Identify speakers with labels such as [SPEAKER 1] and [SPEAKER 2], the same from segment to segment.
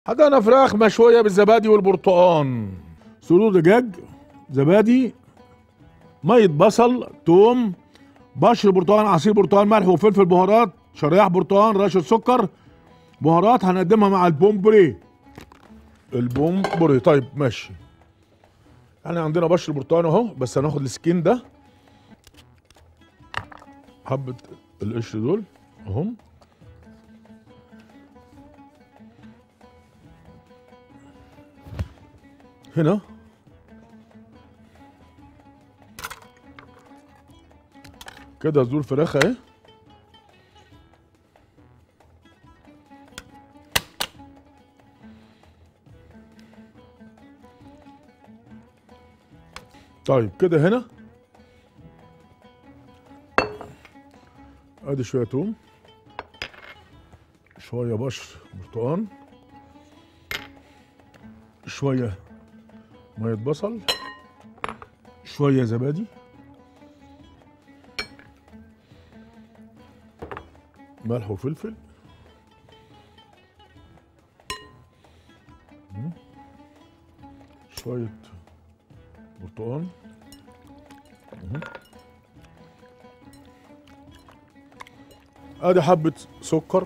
[SPEAKER 1] حضرنا فراخ مشوية بالزبادي والبرتقان صدور دجاج زبادي مية بصل توم بشر برتقان عصير برتقان ملح وفلفل بهارات شرايح برتقان رشة سكر بهارات هنقدمها مع البومبري البومبري طيب ماشي احنا عندنا بشر برتقان اهو بس هناخد السكين ده حبة القشر دول اهم هنا كده صدور فراخ اهي طيب كده هنا ادي شويه توم شويه بشر برتقان شويه ميه بصل شويه زبادي ملح وفلفل مم. شويه برتقان مم. ادي حبه سكر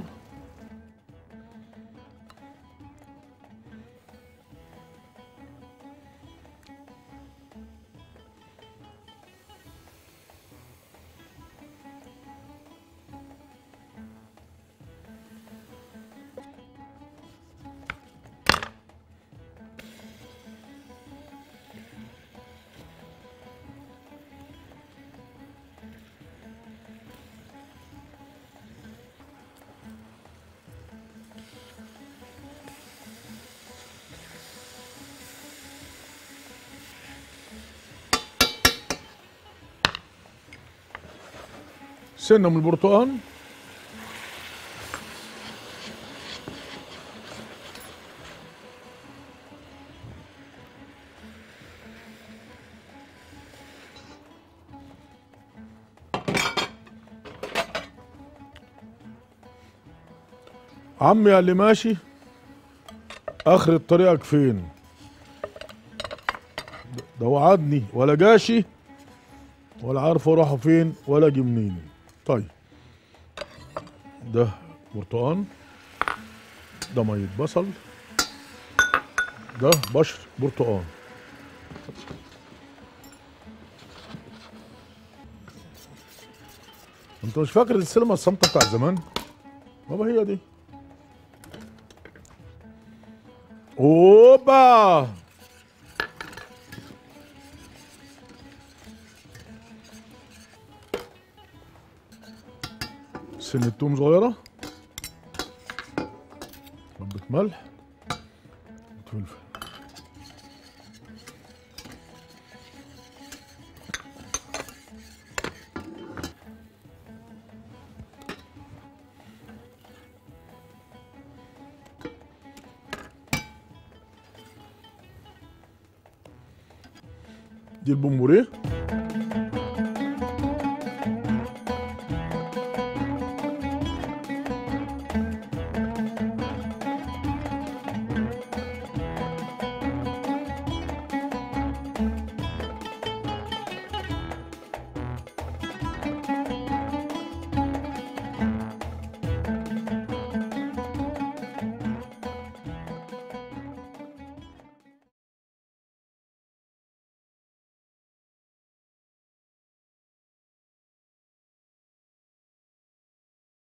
[SPEAKER 1] سنه من البرتقال عمي اللي ماشي اخر طريقك فين ده وعدني ولا جاشي ولا عارف اروحه فين ولا اجي منين طيب ده برتقان ده ميه بصل ده بشر برتقان انت مش فاكر السينما الصامته بتاع زمان بابا هي دي اوبا سنة توم صغيرة حبة ملح فلفل دي البومبوريه